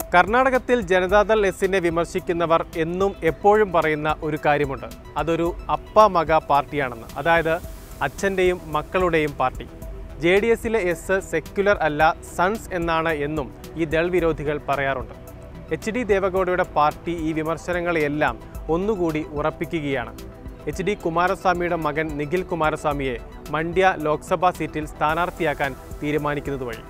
കർണാടകത്തിൽ ജനതാദൾ എസിനെ വിമർശിക്കുന്നവർ എന്നും എപ്പോഴും പറയുന്ന ഒരു കാര്യമുണ്ട് അതൊരു അപ്പ മക പാർട്ടിയാണെന്ന് അതായത് അച്ഛൻ്റെയും മക്കളുടെയും പാർട്ടി ജെ ഡി എസിലെ എസ് സെക്യുലർ അല്ല സൺസ് എന്നാണ് എന്നും ഈ ദൾ വിരോധികൾ പറയാറുണ്ട് എച്ച് ഡി ദേവഗൌഡയുടെ പാർട്ടി ഈ വിമർശനങ്ങളെയെല്ലാം ഒന്നുകൂടി ഉറപ്പിക്കുകയാണ് എച്ച് ഡി കുമാരസ്വാമിയുടെ മകൻ നിഖിൽ കുമാരസ്വാമിയെ മണ്ഡ്യ ലോക്സഭാ സീറ്റിൽ സ്ഥാനാർത്ഥിയാക്കാൻ തീരുമാനിക്കുന്നത് വഴി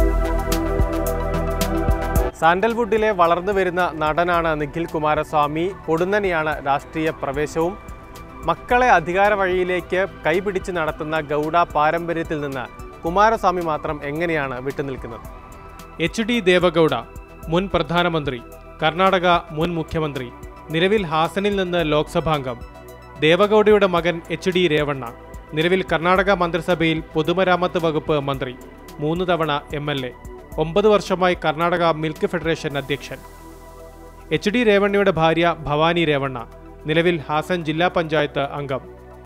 സാൻഡൽവുഡിലെ വളർന്നു വരുന്ന നടനാണ് നിഖിൽ കുമാരസ്വാമി പൊടുന്നനെയാണ് രാഷ്ട്രീയ പ്രവേശവും മക്കളെ അധികാര വഴിയിലേക്ക് കൈപിടിച്ച് നടത്തുന്ന ഗൗഡ പാരമ്പര്യത്തിൽ നിന്ന് കുമാരസ്വാമി മാത്രം എങ്ങനെയാണ് വിട്ടുനിൽക്കുന്നത് എച്ച് ഡി ദേവഗൌഡ മുൻ പ്രധാനമന്ത്രി കർണാടക മുൻ മുഖ്യമന്ത്രി നിലവിൽ ഹാസനിൽ നിന്ന് ലോക്സഭാംഗം ദേവഗൌഡയുടെ മകൻ എച്ച് ഡി രേവണ്ണ നിലവിൽ കർണാടക മന്ത്രിസഭയിൽ പൊതുമരാമത്ത് വകുപ്പ് മന്ത്രി മൂന്ന് തവണ എം എൽ എ ഒമ്പത് വർഷമായി കർണാടക മിൽക്ക് ഫെഡറേഷൻ അധ്യക്ഷൻ എച്ച് ഡി രേവണ്ണയുടെ ഭാര്യ ഭവാനി രേവണ്ണ നിലവിൽ ഹാസൻ ജില്ലാ പഞ്ചായത്ത് അംഗം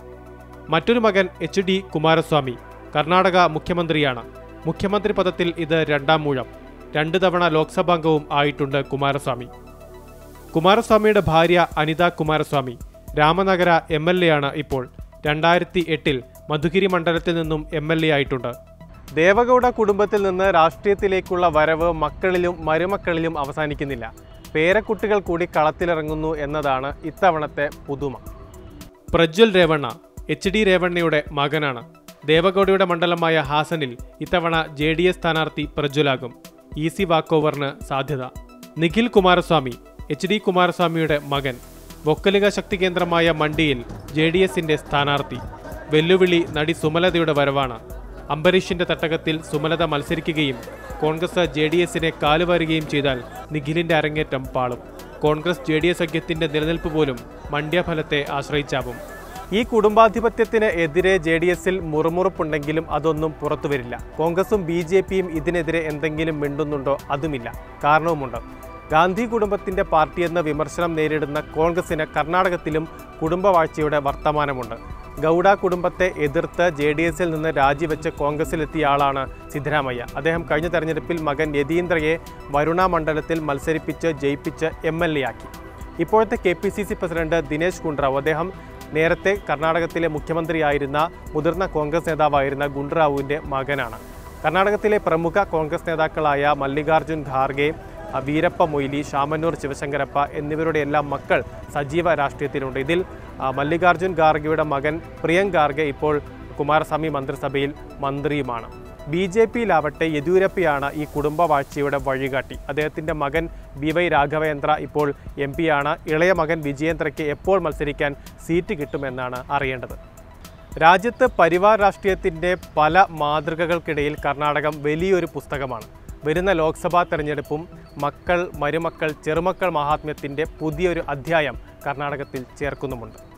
മറ്റൊരു മകൻ എച്ച് ഡി കുമാരസ്വാമി കർണാടക മുഖ്യമന്ത്രിയാണ് മുഖ്യമന്ത്രി പദത്തിൽ ഇത് രണ്ടാം മൂഴം രണ്ട് തവണ ലോക്സഭാംഗവും ആയിട്ടുണ്ട് കുമാരസ്വാമി കുമാരസ്വാമിയുടെ ഭാര്യ Anitha Kumaraswamy Ramanagara M L A ആണ് ഇപ്പോൾ രണ്ടായിരത്തി എട്ടിൽ മധുഗിരി മണ്ഡലത്തിൽ നിന്നും എം എൽ എ ആയിട്ടുണ്ട് ദേവഗൌഡ കുടുംബത്തിൽ നിന്ന് രാഷ്ട്രീയത്തിലേക്കുള്ള വരവ് മക്കളിലും മരുമക്കളിലും അവസാനിക്കുന്നില്ല പേരക്കുട്ടികൾ കൂടി കളത്തിലിറങ്ങുന്നു എന്നതാണ് ഇത്തവണത്തെ പുതുമ പ്രജ്വൽ രേവണ്ണ എച്ച് ഡി രേവണ്ണയുടെ മകനാണ് ദേവഗൌഡയുടെ മണ്ഡലമായ ഹാസനിൽ ഇത്തവണ ജെ ഡി എസ് സ്ഥാനാർത്ഥി പ്രജ്വലാകും ഈസി വാക്ക് ഓവറിന് സാധ്യത നിഖിൽ കുമാരസ്വാമി എച്ച് ഡി കുമാരസ്വാമിയുടെ മകൻ വൊക്കലിക ശക്തി കേന്ദ്രമായ മണ്ടിയിൽ ജെ ഡി എസിന്റെ സ്ഥാനാർത്ഥി വെല്ലുവിളി നടി സുമലതയുടെ വരവാണ് അംബരീഷിന്റെ തട്ടകത്തിൽ സുമലത മത്സരിക്കുകയും കോൺഗ്രസ് ജെ ഡി എസിനെ കാലുവാരുകയും ചെയ്താൽ നിഖിലിന്റെ അരങ്ങേറ്റം പാളും കോൺഗ്രസ് ജെ ഡി എസ് സഖ്യത്തിന്റെ നിലനിൽപ്പ് പോലും മണ്ഡ്യ ഫലത്തെ ആശ്രയിച്ചാവും ഈ കുടുംബാധിപത്യത്തിന് എതിരെ ജെ ഡി എസിൽ മുറുമുറുപ്പുണ്ടെങ്കിലും അതൊന്നും പുറത്തുവരില്ല കോൺഗ്രസും ബി ജെ പിയും ഇതിനെതിരെ എന്തെങ്കിലും മിണ്ടുന്നുണ്ടോ അതുമില്ല കാരണവുമുണ്ട് ഗാന്ധി കുടുംബത്തിന്റെ പാർട്ടിയെന്ന വിമർശനം നേരിടുന്ന കോൺഗ്രസിന് കർണാടകത്തിലും കുടുംബവാഴ്ചയുടെ വർത്തമാനമുണ്ട് ഗൗഡ കുടുംബത്തെ എതിർത്ത് ജെ ഡി എസിൽ നിന്ന് രാജിവെച്ച് കോൺഗ്രസിലെത്തിയ ആളാണ് സിദ്ധരാമയ്യ അദ്ദേഹം കഴിഞ്ഞ തെരഞ്ഞെടുപ്പിൽ മകൻ യതീന്ദ്രയെ വരുണ മണ്ഡലത്തിൽ മത്സരിപ്പിച്ച് ജയിപ്പിച്ച് എം എൽ എ ആക്കി ഇപ്പോഴത്തെ K P C C president Dinesh Gundurao അദ്ദേഹം നേരത്തെ കർണാടകത്തിലെ മുഖ്യമന്ത്രിയായിരുന്ന മുതിർന്ന കോൺഗ്രസ് നേതാവായിരുന്ന ഗുണ്ട്രാവുവിൻ്റെ മകനാണ് കർണാടകത്തിലെ പ്രമുഖ കോൺഗ്രസ് നേതാക്കളായ മല്ലികാർജുൻ ഖാർഗെ ആ, വീരപ്പ മൊയ്ലി ശാമന്നൂർ ശിവശങ്കരപ്പ എന്നിവരുടെ എല്ലാം മക്കൾ സജീവ രാഷ്ട്രീയത്തിലുണ്ട് ഇതിൽ ആ, മല്ലികാർജുൻ ഖാർഗെയുടെ മകൻ പ്രിയങ്ക് ഖാർഗെ ഇപ്പോൾ കുമാരസ്വാമി മന്ത്രിസഭയിൽ മന്ത്രിയുമാണ് ബി ജെ പിയിലാവട്ടെ യെദ്യൂരപ്പയാണ് ഈ കുടുംബവാഴ്ചയുടെ വഴികാട്ടി അദ്ദേഹത്തിൻ്റെ മകൻ ബി വൈ രാഘവേന്ദ്ര ഇപ്പോൾ എം പിയാണ് ഇളയ മകൻ വിജയേന്ദ്രയ്ക്ക് എപ്പോൾ മത്സരിക്കാൻ സീറ്റ് കിട്ടുമെന്നാണ് അറിയേണ്ടത് രാജ്യത്ത് പരിവാർ രാഷ്ട്രീയത്തിൻ്റെ പല മാതൃകകൾക്കിടയിൽ കർണാടകം വലിയൊരു പുസ്തകമാണ് വരുന്ന ലോക്സഭാ തെരഞ്ഞെടുപ്പും മക്കൾ മരുമക്കൾ ചെറുമക്കൾ മഹാത്മ്യത്തിൻ്റെ പുതിയൊരു അധ്യായം കർണാടകത്തിൽ ചേർക്കുന്നുമുണ്ട്